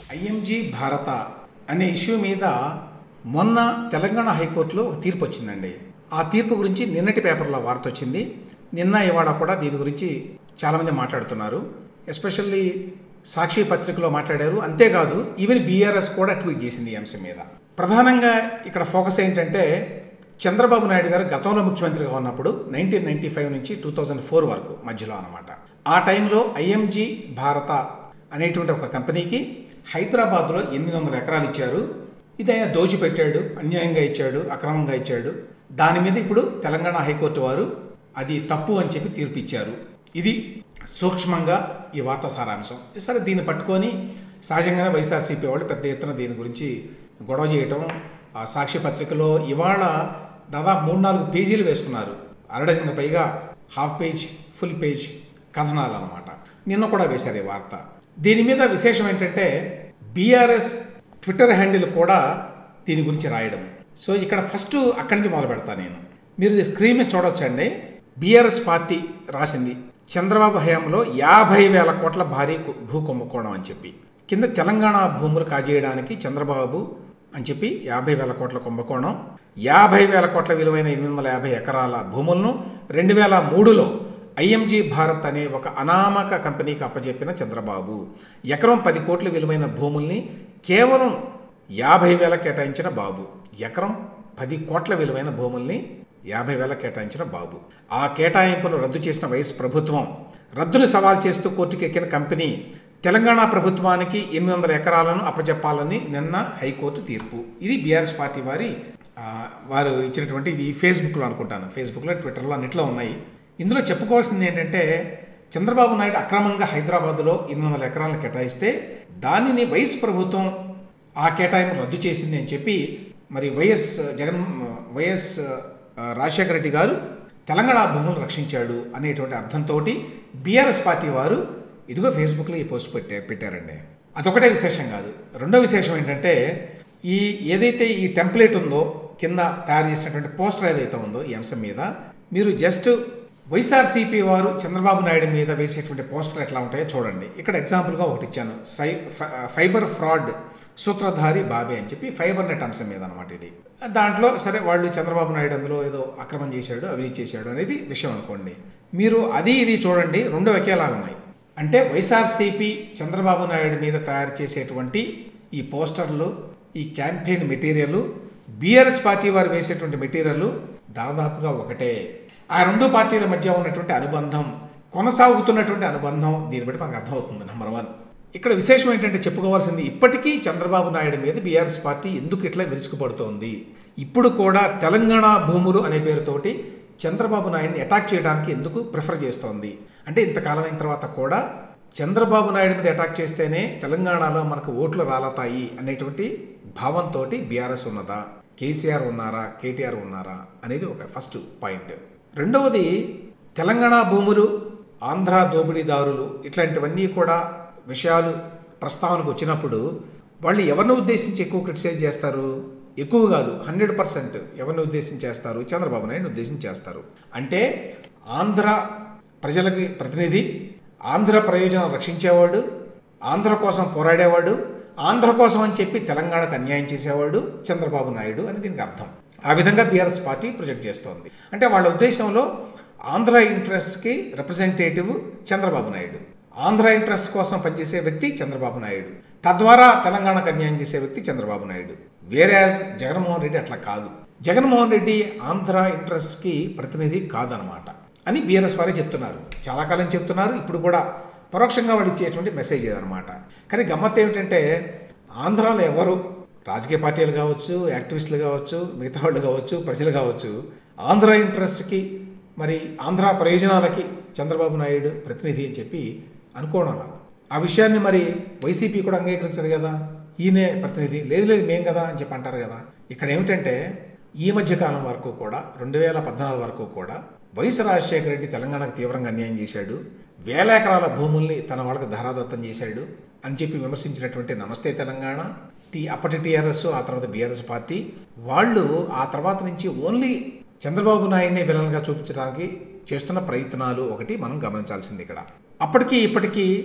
IMG భారత అనే issue మీద మొన్న తెలంగాణ హైకోర్టులో ఒక తీర్పు వచ్చిందండి ఆ తీర్పు గురించి నిన్నటి పేపర్లో వార్త వచ్చింది నిన్న ఇవాళ కూడా దీని గురించి చాలామంది మాట్లాడుతున్నారు ఎస్పెషల్లీ సాక్షి పత్రికలో మాట్లాడారు అంతేకాదు ఈవెన్ బీఆర్ఎస్ కూడా ట్వీట్ చేసింది ఈ అంశం మీద ప్రధానంగా ఇక్కడ ఫోకస్ ఏంటంటే చంద్రబాబు నాయుడు గారు గతంలో ముఖ్యమంత్రిగా ఉన్నప్పుడు నైన్టీన్ నైన్టీ ఫైవ్ నుంచి టూ థౌజండ్ ఫోర్ వరకు మధ్యలో అనమాట ఆ టైంలో ఐఎంజీ భారత అనేటువంటి ఒక కంపెనీకి హైదరాబాద్లో ఎనిమిది వందల ఎకరాలు ఇచ్చారు ఇది ఆయన దోచిపెట్టాడు అన్యాయంగా ఇచ్చాడు అక్రమంగా ఇచ్చాడు దాని మీద ఇప్పుడు తెలంగాణ హైకోర్టు వారు అది తప్పు అని చెప్పి తీర్పు ఇచ్చారు ఇది సూక్ష్మంగా ఈ వార్తా సారాంశం సరే దీన్ని పట్టుకొని సహజంగానే వైఎస్ఆర్సీపీ వాళ్ళు పెద్ద ఎత్తున దీని గురించి గొడవ చేయటం ఆ సాక్షి పత్రికలో ఇవాళ దాదాపు మూడు నాలుగు పేజీలు వేసుకున్నారు అరడజన్ పైగా హాఫ్ పేజ్ ఫుల్ పేజ్ కథనాలు అనమాట నిన్న కూడా వేశారు ఈ వార్త దీని మీద విశేషం ఏంటంటే బీఆర్ఎస్ ట్విట్టర్ హ్యాండిల్ కూడా దీని గురించి రాయడం సో ఇక్కడ ఫస్ట్ అక్కడి నుంచి మొదలు పెడతా నేను మీరు ఇది స్క్రీన్ మీద చూడొచ్చండి బీఆర్ఎస్ పార్టీ రాసింది చంద్రబాబు హయాంలో యాభై వేల కోట్ల భారీ కు- భూ కుంభకోణం అని చెప్పి కింద తెలంగాణ భూములు కాజేయడానికి చంద్రబాబు అని చెప్పి యాభై వేల కోట్ల కుంభకోణం యాభై వేల కోట్ల విలువైన ఎనిమిది వందల యాభై ఎకరాల భూములను రెండు వేల మూడులో ఐఎంజీ భారత్ అనే ఒక అనామక కంపెనీకి అప్పచెప్పిన చంద్రబాబు ఎకరం పది కోట్ల విలువైన భూముల్ని కేవలం యాభై వేల కేటాయించిన బాబు ఎకరం పది కోట్ల విలువైన భూముల్ని యాభై వేల కేటాయించిన బాబు ఆ కేటాయింపును రద్దు చేసిన వైఎస్ ప్రభుత్వం రద్దును సవాల్ చేస్తూ కోర్టుకు ఎక్కిన కంపెనీ తెలంగాణ ప్రభుత్వానికి ఎనిమిది వందల ఎకరాలను అప్పచెప్పాలని నిన్న హైకోర్టు తీర్పు ఇది బీఆర్ఎస్ పార్టీ వారి ఆ, వారు ఇచ్చినటువంటి ఇది ఫేస్బుక్లో అనుకుంటాను ఫేస్బుక్లో ట్విట్టర్లో అన్నిట్లో ఉన్నాయి ఇందులో చెప్పుకోవాల్సింది ఏంటంటే చంద్రబాబు నాయుడు అక్రమంగా హైదరాబాద్లో ఎనిమిది వందల ఎకరాలను కేటాయిస్తే దానిని వైఎస్ ప్రభుత్వం ఆ కేటాయింపు రద్దు చేసింది అని చెప్పి మరి వైఎస్ జగన్ వైఎస్ ఆ, రాజశేఖర రెడ్డి గారు తెలంగాణ భూములను రక్షించాడు అనేటువంటి అర్థంతో బీఆర్ఎస్ పార్టీ వారు ఇదిగో ఫేస్బుక్లో ఈ పోస్ట్ పెట్టే పెట్టారండి అదొకటే విశేషం కాదు రెండో విశేషం ఏంటంటే ఈ ఏదైతే ఈ టెంప్లెట్ ఉందో కింద తయారు చేసినటువంటి పోస్టర్ ఏదైతే ఉందో ఈ అంశం మీద మీరు జస్ట్ వైఎస్ఆర్సీపీ వారు చంద్రబాబు నాయుడు మీద వేసేటువంటి పోస్టర్ ఎట్లా ఉంటాయో చూడండి ఇక్కడ ఎగ్జాంపుల్గా ఒకటి ఇచ్చాను సై ఫ- ఫైబర్ ఫ్రాడ్ సూత్రధారి బాబే అని చెప్పి ఫైబర్ నెట్ అంశం మీద అనమాట ఇది దాంట్లో సరే వాళ్ళు చంద్రబాబు నాయుడు అందులో ఏదో అక్రమం చేశాడు అవినీతి చేశాడు అనేది విషయం అనుకోండి మీరు అది ఇది చూడండి రెండు ఒకేలాగా ఉన్నాయి అంటే వైఎస్ఆర్సీపీ చంద్రబాబు నాయుడు మీద తయారు చేసేటువంటి ఈ పోస్టర్లు ఈ క్యాంపెయిన్ మెటీరియల్ బీఆర్ఎస్ పార్టీ వారు వేసేటువంటి మెటీరియల్ దాదాపుగా ఒకటే ఆ రెండు పార్టీల మధ్య ఉన్నటువంటి అనుబంధం కొనసాగుతున్నటువంటి అనుబంధం దీన్ని బట్టి మనకు అర్థమవుతుంది నెంబర్ వన్ ఇక్కడ విశేషం ఏంటంటే చెప్పుకోవాల్సింది ఇప్పటికీ చంద్రబాబు నాయుడు మీద బీఆర్ఎస్ పార్టీ ఎందుకు ఇట్లా విరుచుకుపడుతోంది ఇప్పుడు కూడా తెలంగాణ భూములు అనే పేరుతోటి చంద్రబాబు నాయుడిని అటాక్ చేయడానికి ఎందుకు ప్రిఫర్ చేస్తోంది అంటే ఇంతకాలం అయిన తర్వాత కూడా చంద్రబాబు నాయుడు మీద అటాక్ చేస్తేనే తెలంగాణలో మనకు ఓట్లు రాలతాయి అనేటువంటి భావంతో బీఆర్ఎస్ ఉన్నదా కేసీఆర్ ఉన్నారా కేటీఆర్ ఉన్నారా అనేది ఒక ఫస్ట్ పాయింట్ రెండవది తెలంగాణ భూములు ఆంధ్ర దోపిడీదారులు ఇట్లాంటివన్నీ కూడా విషయాలు ప్రస్తావనకు వచ్చినప్పుడు వాళ్ళు ఎవరిని ఉద్దేశించి ఎక్కువ క్రిటిసైజ్ చేస్తారు ఎక్కువ కాదు హండ్రెడ్ పర్సెంట్ ఎవరిని ఉద్దేశించి చేస్తారు చంద్రబాబు నాయుడు ఉద్దేశించి చేస్తారు అంటే ఆంధ్ర ప్రజలకి ప్రతినిధి ఆంధ్ర ప్రయోజనం రక్షించేవాడు ఆంధ్ర కోసం పోరాడేవాడు ఆంధ్ర కోసం అని చెప్పి తెలంగాణకు అన్యాయం చేసేవాడు చంద్రబాబు నాయుడు అని దీనికి అర్థం ఆ విధంగా బీఆర్ఎస్ పార్టీ ప్రొజెక్ట్ చేస్తోంది అంటే వాళ్ళ ఉద్దేశంలో ఆంధ్ర ఇంట్రెస్ట్కి రిప్రజెంటేటివ్ చంద్రబాబు నాయుడు ఆంధ్ర ఇంట్రెస్ట్ కోసం పనిచేసే వ్యక్తి చంద్రబాబు నాయుడు తద్వారా తెలంగాణకు అన్యాయం చేసే వ్యక్తి చంద్రబాబు నాయుడు వేరేయాజ్ జగన్మోహన్ రెడ్డి అట్లా కాదు జగన్మోహన్ రెడ్డి ఆంధ్ర ఇంట్రెస్ట్కి ప్రతినిధి కాదనమాట అని బీఆర్ఎస్ వారే చెప్తున్నారు చాలా కాలం చెప్తున్నారు ఇప్పుడు కూడా పరోక్షంగా వాళ్ళు ఇచ్చేటువంటి మెసేజ్ ఇదనమాట కానీ గమ్మత్ ఏమిటంటే ఆంధ్రాలో ఎవరు రాజకీయ పార్టీలు కావచ్చు యాక్టివిస్టులు కావచ్చు మిగతా వాళ్ళు కావచ్చు ప్రజలు కావచ్చు ఆంధ్ర ఇంట్రెస్ట్కి మరి ఆంధ్ర ప్రయోజనాలకి చంద్రబాబు నాయుడు ప్రతినిధి అని చెప్పి అనుకోవడం లా. ఆ విషయాన్ని మరి వైసీపీ కూడా అంగీకరించదు కదా ఈయనే ప్రతినిధి లేదు లేదు మేం కదా అని చెప్పి అంటారు కదా ఇక్కడ ఏమిటంటే ఈ మధ్య కాలం వరకు కూడా రెండు వేల పద్నాలుగు వరకు కూడా వైఎస్ రాజశేఖర రెడ్డి తెలంగాణకు తీవ్రంగా అన్యాయం చేశాడు వేల ఎకరాల భూముల్ని తన వాళ్ళకి ధారాదత్తం చేశాడు అని చెప్పి విమర్శించినటువంటి నమస్తే తెలంగాణ టీ అప్పటి టీఆర్ఎస్ ఆ తర్వాత బీఆర్ఎస్ పార్టీ వాళ్ళు ఆ తర్వాత నుంచి ఓన్లీ చంద్రబాబు నాయుడిని విలన్గా చూపించడానికి చేస్తున్న ప్రయత్నాలు ఒకటి మనం గమనించాల్సింది ఇక్కడ అప్పటికి ఇప్పటికీ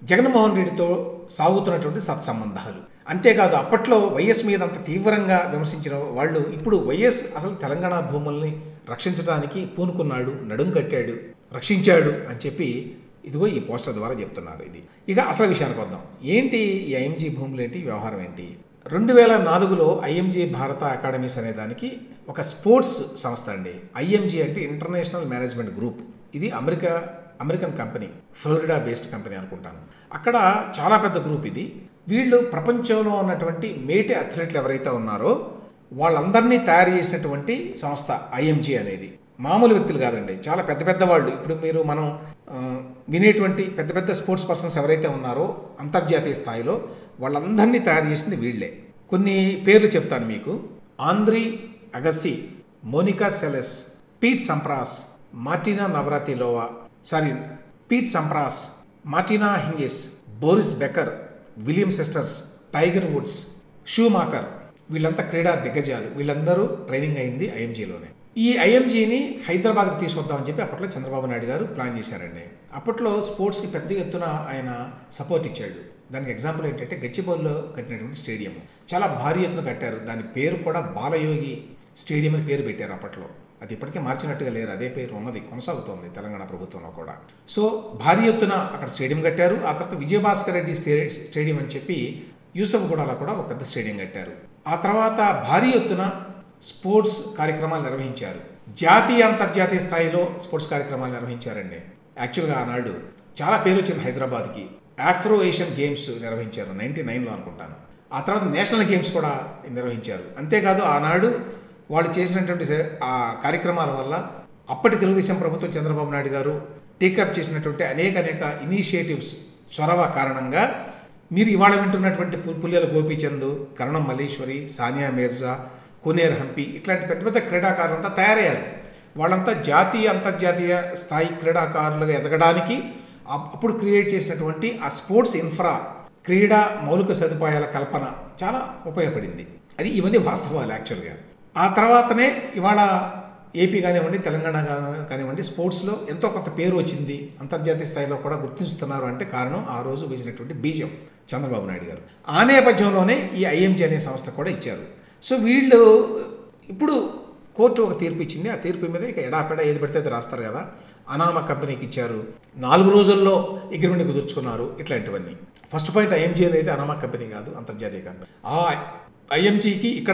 జగన్మోహన్ రెడ్డితో సాగుతున్నటువంటి సత్సంబంధాలు అంతేకాదు అప్పట్లో వైఎస్ మీద అంత తీవ్రంగా విమర్శించిన వాళ్ళు ఇప్పుడు వైఎస్ అసలు తెలంగాణ భూముల్ని రక్షించడానికి పూనుకున్నాడు నడుం కట్టాడు రక్షించాడు అని చెప్పి ఇదిగో ఈ పోస్టర్ ద్వారా చెప్తున్నారు ఇది ఇక అసలు విషయానికి వద్దాం ఏంటి ఈ ఐఎంజీ భూములు ఏంటి వ్యవహారం ఏంటి రెండు వేల నాలుగులో ఐఎంజీ భారత అకాడమీస్ అనే దానికి ఒక స్పోర్ట్స్ సంస్థ అండి ఐఎంజీ అంటే ఇంటర్నేషనల్ మేనేజ్మెంట్ గ్రూప్ ఇది America American company Florida based company అనుకుంటాను అక్కడ చాలా పెద్ద గ్రూప్ ఇది వీళ్ళు ప్రపంచంలో ఉన్నటువంటి మేటి అథ్లెట్లు ఎవరైతే ఉన్నారో వాళ్ళందరినీ తయారు చేసినటువంటి సంస్థ ఐఎంజీ అనేది మామూలు వ్యక్తులు కాదండి చాలా పెద్ద పెద్ద వాళ్ళు ఇప్పుడు మీరు మనం ఆ, వినేటువంటి పెద్ద పెద్ద స్పోర్ట్స్ పర్సన్స్ ఎవరైతే ఉన్నారో అంతర్జాతీయ స్థాయిలో వాళ్ళందరినీ తయారు చేసింది వీళ్ళే కొన్ని పేర్లు చెప్తాను మీకు Andre Agassi Monica Seles Pete Sampras Martina Navratilova sorry Pete Sampras Martina Hingis Boris Becker William sisters Tiger Woods Schumacher వీళ్ళంతా క్రీడా దిగ్గజాలు వీళ్ళందరూ ట్రైనింగ్ అయింది ఐఎంజీలోనే ఈ ఐఎంజీని హైదరాబాద్కి తీసుకొద్దామని చెప్పి అప్పట్లో చంద్రబాబు నాయుడు గారు ప్లాన్ చేశారండి అప్పట్లో స్పోర్ట్స్కి పెద్ద ఎత్తున ఆయన సపోర్ట్ ఇచ్చాడు దానికి ఎగ్జాంపుల్ ఏంటంటే గచ్చిబౌలిలో కట్టినటువంటి స్టేడియం చాలా భారీ ఎత్తున కట్టారు దాని పేరు కూడా బాలయోగి స్టేడియం అని పేరు పెట్టారు అప్పట్లో అది ఇప్పటికే మార్చినట్టుగా లేరు అదే పేరు ఉన్నది కొనసాగుతోంది తెలంగాణ ప్రభుత్వంలో కూడా సో భారీ ఎత్తున అక్కడ స్టేడియం కట్టారు ఆ తర్వాత విజయభాస్కర్ రెడ్డి స్టే స్టేడియం అని చెప్పి యూసఫ్గూడలో కూడా ఒక పెద్ద స్టేడియం కట్టారు ఆ తర్వాత భారీ ఎత్తున స్పోర్ట్స్ కార్యక్రమాలు నిర్వహించారు జాతీయ అంతర్జాతీయ స్థాయిలో స్పోర్ట్స్ కార్యక్రమాలు నిర్వహించారండి యాక్చువల్గా ఆనాడు చాలా పేరు వచ్చింది హైదరాబాద్కి ఆఫ్రో ఏషియన్ గేమ్స్ నిర్వహించారు నైన్టీ నైన్లో అనుకుంటాను ఆ తర్వాత నేషనల్ గేమ్స్ కూడా నిర్వహించారు అంతేకాదు ఆనాడు వాళ్ళు చేసినటువంటి సే- ఆ కార్యక్రమాల వల్ల అప్పటి తెలుగుదేశం ప్రభుత్వం చంద్రబాబు నాయుడు గారు టేకప్ చేసినటువంటి అనేక అనేక ఇనిషియేటివ్స్ చొరవ కారణంగా మీరు ఇవాళ వింటున్నటువంటి పు- పుల్లెల గోపీచంద్ కరణం మల్లేశ్వరి సానియా మీర్జా కొనేర్ హంపి ఇట్లాంటి పెద్ద పెద్ద క్రీడాకారులంతా తయారయ్యారు వాళ్ళంతా జాతీయ అంతర్జాతీయ స్థాయి క్రీడాకారులుగా ఎదగడానికి అప్- అప్పుడు క్రియేట్ చేసినటువంటి ఆ స్పోర్ట్స్ ఇన్ఫ్రా క్రీడా మౌలిక సదుపాయాల కల్పన చాలా ఉపయోగపడింది అది ఇవన్నీ వాస్తవాలు యాక్చువల్గా ఆ తర్వాతనే ఇవాళ ఏపీ కానివ్వండి తెలంగాణ కాని- కానివ్వండి స్పోర్ట్స్లో ఎంతో కొంత పేరు వచ్చింది అంతర్జాతీయ స్థాయిలో కూడా గుర్తిస్తున్నారు అంటే కారణం ఆ రోజు వేసినటువంటి బీజం చంద్రబాబు నాయుడు గారు ఆ నేపథ్యంలోనే ఈ ఐఎంజీ అనే సంస్థ కూడా ఇచ్చారు సో వీళ్ళు ఇప్పుడు కోర్టు ఒక తీర్పు ఇచ్చింది ఆ తీర్పు మీద ఇక ఎడాపెడ ఏది పడితే అది రాస్తారు కదా అనామ కంపెనీకి ఇచ్చారు నాలుగు రోజుల్లో అగ్రిమెంట్ కుదుర్చుకున్నారు ఇట్లాంటివన్నీ ఫస్ట్ పాయింట్ ఐఎంజీ అనేది అనామా కంపెనీ కాదు అంతర్జాతీయ కంపెనీ ఆ ఐఎంజీకి ఇక్కడ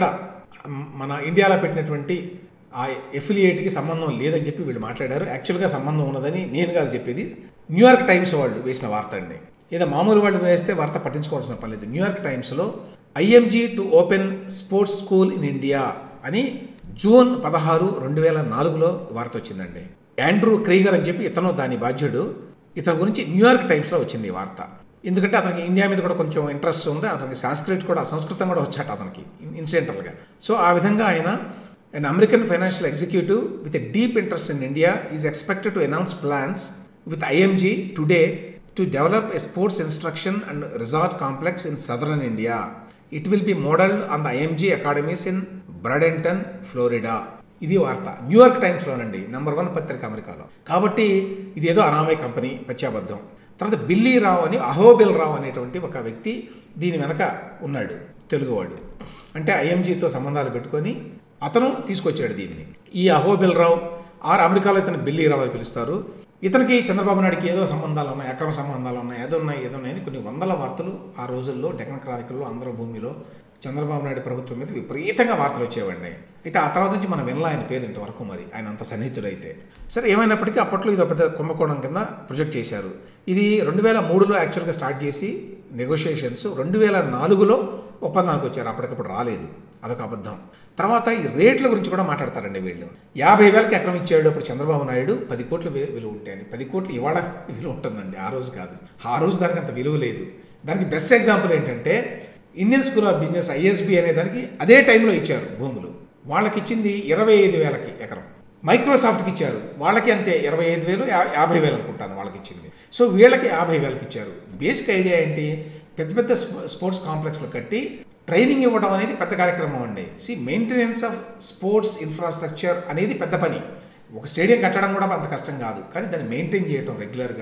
మన ఇండియాలో పెట్టినటువంటి ఆ ఎఫిలియేట్కి సంబంధం లేదని చెప్పి వీళ్ళు మాట్లాడారు యాక్చువల్గా సంబంధం ఉన్నదని నేను కాదు చెప్పేది న్యూయార్క్ టైమ్స్ వాళ్ళు వేసిన వార్త అండి ఏదో మామూలు వాళ్ళు వేస్తే వార్త పట్టించుకోవాల్సిన పని లేదు న్యూయార్క్ టైమ్స్లో IMG to open sports school in India అని జూన్ పదహారు రెండు వేల నాలుగులో వార్త వచ్చిందండి యాండ్రూ క్రీగర్ అని చెప్పి ఇతను దాని బాధ్యుడు ఇతని గురించి న్యూయార్క్ టైమ్స్లో వచ్చింది ఈ వార్త ఎందుకంటే అతనికి ఇండియా మీద కూడా కొంచెం ఇంట్రెస్ట్ ఉంది అతనికి సాంస్క్రిట్ కూడా సంస్కృతం కూడా వచ్చాట అతనికి ఇన్సిడెంటల్గా సో ఆ విధంగా ఆయన an American financial executive with a deep interest in India is expected to announce plans with IMG today to develop a sports instruction and resort complex in southern India. It will be modeled on the IMG academies in Bradenton, Florida. ఇది వార్త New York టైమ్స్లోనండి number one పత్రిక అమెరికాలో కాబట్టి ఇదేదో అనామయ company పచ్చాబద్ధం తర్వాత Billy రావు అని అహోబిల్ రావు అనేటువంటి ఒక వ్యక్తి దీని వెనక ఉన్నాడు తెలుగువాడు అంటే ఐఎంజీతో సంబంధాలు పెట్టుకొని అతను తీసుకొచ్చాడు దీన్ని ఈ అహోబిల్ రావు ఆర్ అమెరికాలో ఇతను బిల్లీ రావు అని పిలుస్తారు ఇతనికి చంద్రబాబు నాయుడుకి ఏదో సంబంధాలు ఉన్నాయి అక్రమ సంబంధాలు ఉన్నాయి ఏదో ఉన్నాయి ఏదో ఉన్నాయని కొన్ని వందల వార్తలు ఆ రోజుల్లో డెక్కన్ క్రానికల్లో ఆంధ్ర భూమిలో చంద్రబాబు నాయుడు ప్రభుత్వం మీద విపరీతంగా వార్తలు వచ్చేవండి అయితే ఆ తర్వాత నుంచి మనం వినలా ఆయన పేరు ఇంతవరకు మరి ఆయన అంత సన్నిహితుడైతే సరే ఏమైనప్పటికీ అప్పట్లో ఇది ఒక పెద్ద కుంభకోణం కింద ప్రొజెక్ట్ చేశారు ఇది రెండు వేల మూడులో యాక్చువల్గా స్టార్ట్ చేసి నెగోషియేషన్స్ రెండు వేల నాలుగులో ఒప్పందానికి వచ్చారు అప్పటికప్పుడు రాలేదు అదొక అబద్ధం తర్వాత ఈ రేట్ల గురించి కూడా మాట్లాడతారండి వీళ్ళు యాభై వేలకి ఎకరం ఇచ్చాడు అప్పుడు చంద్రబాబు నాయుడు పది కోట్ల వి- విలువ ఉంటాయని పది కోట్లు ఇవాళ విలువ ఉంటుందండి ఆ రోజు కాదు ఆ రోజు దానికి అంత విలువ లేదు దానికి బెస్ట్ ఎగ్జాంపుల్ ఏంటంటే Indian school of business ISB అనే దానికి అదే టైంలో ఇచ్చారు భూములు వాళ్ళకి ఇచ్చింది ఇరవై ఐదు వేలకి ఎకరం మైక్రోసాఫ్ట్కి ఇచ్చారు వాళ్ళకి అంతే ఇరవై ఐదు వేలు యా- యాభై వేలు అనుకుంటాను వాళ్ళకి ఇచ్చింది సో వీళ్ళకి యాభై వేలకి ఇచ్చారు బేసిక్ ఐడియా ఏంటి పెద్ద పెద్ద స్పో- స్పోర్ట్స్ కాంప్లెక్స్లు కట్టి ట్రైనింగ్ ఇవ్వడం అనేది పెద్ద కార్యక్రమం అండి సి మెయింటెనెన్స్ ఆఫ్ స్పోర్ట్స్ ఇన్ఫ్రాస్ట్రక్చర్ అనేది పెద్ద పని ఒక స్టేడియం కట్టడం కూడా అంత కష్టం కాదు కానీ దాన్ని మెయింటైన్ చేయడం రెగ్యులర్గా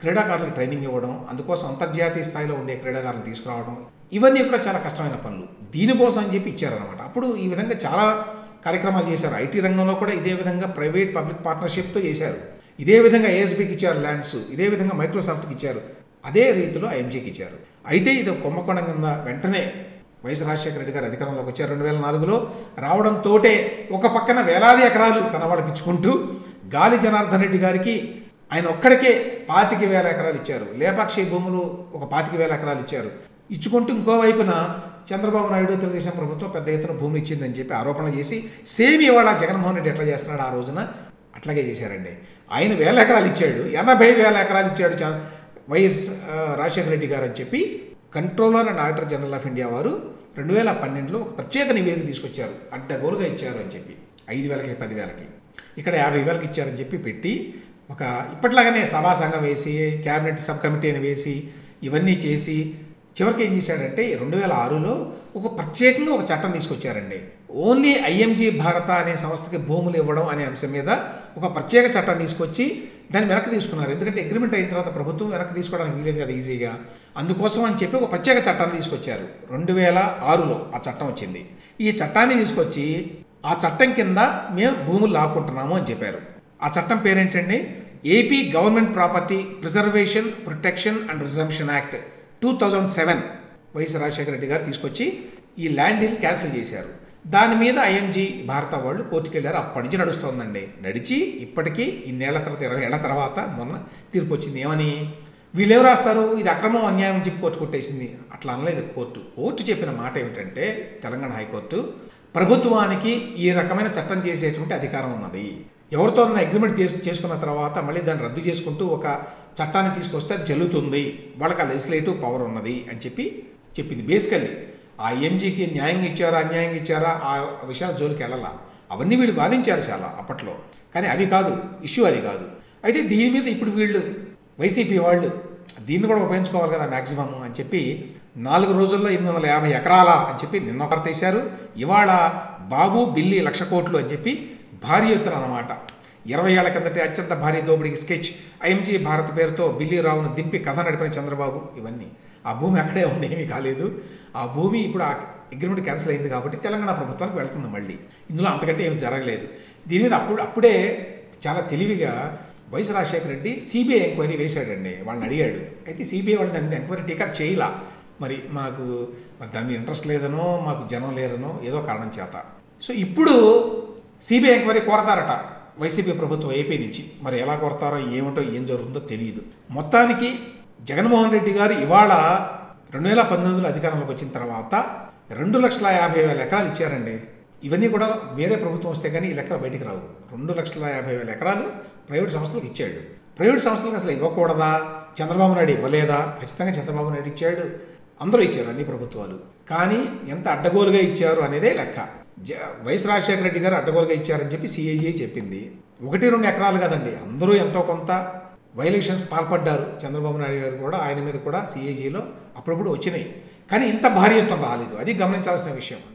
క్రీడాకారులకు ట్రైనింగ్ ఇవ్వడం అందుకోసం అంతర్జాతీయ స్థాయిలో ఉండే క్రీడాకారులు తీసుకురావడం ఇవన్నీ కూడా చాలా కష్టమైన పనులు దీనికోసం అని చెప్పి ఇచ్చారనమాట అప్పుడు ఈ విధంగా చాలా కార్యక్రమాలు చేశారు ఐటీ రంగంలో కూడా ఇదే విధంగా ప్రైవేట్ పబ్లిక్ పార్ట్నర్షిప్తో చేశారు ఇదే విధంగా ఏఎస్బికి ఇచ్చారు ల్యాండ్స్ ఇదే విధంగా మైక్రోసాఫ్ట్కి ఇచ్చారు అదే రీతిలో ఐఎంజీకి ఇచ్చారు అయితే ఇది కుంభకోణం కింద వెంటనే వైఎస్ రాజశేఖర రెడ్డి గారు అధికారంలోకి వచ్చారు రెండు వేల నాలుగులో రావడంతోటే ఒక పక్కన వేలాది ఎకరాలు తన వాళ్ళకి ఇచ్చుకుంటూ గాలి జనార్దన్ రెడ్డి గారికి ఆయన ఒక్కడికే పాతిక వేల ఎకరాలు ఇచ్చారు లేపాక్షి భూములు ఒక పాతిక వేల ఎకరాలు ఇచ్చారు ఇచ్చుకుంటూ ఇంకో వైపున చంద్రబాబు నాయుడు తెలుగుదేశం ప్రభుత్వం పెద్ద ఎత్తున భూములు ఇచ్చిందని చెప్పి ఆరోపణలు చేసి సేమ్ ఇవాళ జగన్మోహన్ రెడ్డి ఎట్లా చేస్తున్నాడు ఆ రోజున అట్లాగే చేశారండి ఆయన వేల ఎకరాలు ఇచ్చాడు ఎనభై వేల ఎకరాలు ఇచ్చాడు చ- వైఎస్ ఆ, రాజశేఖర రెడ్డి గారు అని చెప్పి controller and auditor general of India వారు రెండు వేల పన్నెండులో ఒక ప్రత్యేక నివేదిక తీసుకొచ్చారు అడ్డగోలుగా ఇచ్చారు అని చెప్పి ఐదు వేలకి పదివేలకి ఇక్కడ యాభై వేలకి ఇచ్చారని చెప్పి పెట్టి ఒక ఇప్పట్లాగానే సభా సంఘం వేసి క్యాబినెట్ సబ్ కమిటీని వేసి ఇవన్నీ చేసి చివరికి ఏం చేశాడంటే రెండు వేల ఆరులో ఒక ప్రత్యేకంగా ఒక చట్టం తీసుకొచ్చారండి ఓన్లీ ఐఎంజీ భారత అనే సంస్థకి భూములు ఇవ్వడం అనే అంశం మీద ఒక ప్రత్యేక చట్టం తీసుకొచ్చి దాన్ని వెనక్కి తీసుకున్నారు ఎందుకంటే అగ్రిమెంట్ అయిన తర్వాత ప్రభుత్వం వెనక్కి తీసుకోవడానికి వీలేదు కదా ఈజీగా అందుకోసం అని చెప్పి ఒక ప్రత్యేక చట్టాన్ని తీసుకొచ్చారు రెండు వేల ఆరులో ఆ చట్టం వచ్చింది ఈ చట్టాన్ని తీసుకొచ్చి ఆ చట్టం కింద మేము భూములు లాక్కుంటున్నాము అని చెప్పారు ఆ చట్టం పేరేంటండి AP government property preservation protection and reservation act two thousand seven Y S Rajasekhara Reddy garu తీసుకొచ్చి ఈ ల్యాండ్ డీల్ క్యాన్సిల్ చేశారు దాని మీద ఐఎంజీ భారత వాళ్ళు కోర్టుకు వెళ్ళారు అప్పటి నుంచి నడుస్తోందండి నడిచి ఇప్పటికీ ఇన్నేళ్ల తర్వాత ఇరవై ఏళ్ల తర్వాత మొన్న తీర్పు వచ్చింది ఏమని వీళ్ళు ఏం రాస్తారు ఇది అక్రమం అన్యాయం అని చెప్పి కోర్టు కొట్టేసింది అట్లా అనలేదు కోర్టు కోర్టు చెప్పిన మాట ఏమిటంటే తెలంగాణ హైకోర్టు ప్రభుత్వానికి ఈ రకమైన చట్టం చేసేటువంటి అధికారం ఉన్నది ఎవరితో అగ్రిమెంట్ చేసు చేసుకున్న తర్వాత మళ్ళీ దాన్ని రద్దు చేసుకుంటూ ఒక చట్టాన్ని తీసుకొస్తే అది చెల్లుతుంది వాళ్ళకి ఆ లెజిస్లేటివ్ పవర్ ఉన్నది అని చెప్పి చెప్పింది బేసికల్లీ ఆ ఎంజీకి న్యాయం ఇచ్చారా అన్యాయం ఇచ్చారా ఆ విషయాల జోలికి వెళ్ళాల అవన్నీ వీళ్ళు వాదించారు చాలా అప్పట్లో కానీ అవి కాదు ఇష్యూ అది కాదు అయితే దీని మీద ఇప్పుడు వీళ్ళు వైసీపీ వాళ్ళు దీన్ని కూడా ఉపయోగించుకోవాలి కదా మ్యాక్సిమం అని చెప్పి నాలుగు రోజుల్లో ఎనిమిది వందల యాభై ఎకరాల అని చెప్పి నిన్న ఒకరు తీశారు ఇవాళ బాబు బిల్లి లక్ష కోట్లు అని చెప్పి భారీ ఎత్తున అన్నమాట ఇరవై ఏళ్ల కిందటి అత్యంత భారీ దోపిడీకి స్కెచ్ ఐఎంజీ భారత్ పేరుతో బిల్లి రావును దింపి కథ నడిపిన చంద్రబాబు ఇవన్నీ ఆ భూమి అక్కడే ఉంది ఏమీ కాలేదు ఆ భూమి ఇప్పుడు ఆ అగ్రిమెంట్ క్యాన్సిల్ అయింది కాబట్టి తెలంగాణ ప్రభుత్వానికి వెళ్తుంది మళ్ళీ ఇందులో అంతకంటే ఏమి జరగలేదు దీని మీద అప్పుడు అప్పుడే చాలా తెలివిగా Y S Rajasekhara Reddy CBI enquiry వేశాడండి వాళ్ళని అడిగాడు అయితే సిబిఐ వాళ్ళు దాన్ని ఎంక్వైరీ టేకప్ చేయలా మరి మాకు మరి దాని మీద ఇంట్రెస్ట్ లేదనో మాకు జనం లేరనో ఏదో కారణం చేత సో ఇప్పుడు సిబిఐ ఎంక్వైరీ కోరతారట వైసీపీ ప్రభుత్వం ఏపీ నుంచి మరి ఎలా కోరతారో ఏమిటో ఏం జరుగుతుందో తెలియదు మొత్తానికి జగన్మోహన్ రెడ్డి గారు ఇవాళ రెండు వేల పంతొమ్మిదిలో అధికారంలోకి వచ్చిన తర్వాత రెండు లక్షల యాభై వేల ఎకరాలు ఇచ్చారండి ఇవన్నీ కూడా వేరే ప్రభుత్వం వస్తే కానీ ఈ లెక్కలు బయటికి రావు రెండు లక్షల యాభై వేల ఎకరాలు ప్రైవేట్ సంస్థలకు ఇచ్చాడు ప్రైవేట్ సంస్థలకు అసలు ఇవ్వకూడదా చంద్రబాబు నాయుడు ఇవ్వలేదా ఖచ్చితంగా చంద్రబాబు నాయుడు ఇచ్చాడు అందరూ ఇచ్చారు అన్ని ప్రభుత్వాలు కానీ ఎంత అడ్డగోలుగా ఇచ్చారు అనేదే లెక్క జ వైఎస్ రాజశేఖర రెడ్డి గారు అడ్డగోలుగా ఇచ్చారని చెప్పి సిఐజీ చెప్పింది ఒకటి రెండు ఎకరాలు కదండి అందరూ ఎంతో కొంత వైలేషన్స్కి పాల్పడ్డారు చంద్రబాబు నాయుడు గారు కూడా ఆయన మీద కూడా సిఐజీలో అప్పుడప్పుడు వచ్చినాయి కానీ ఇంత భారీ ఎత్తున రాలేదు అది గమనించాల్సిన విషయం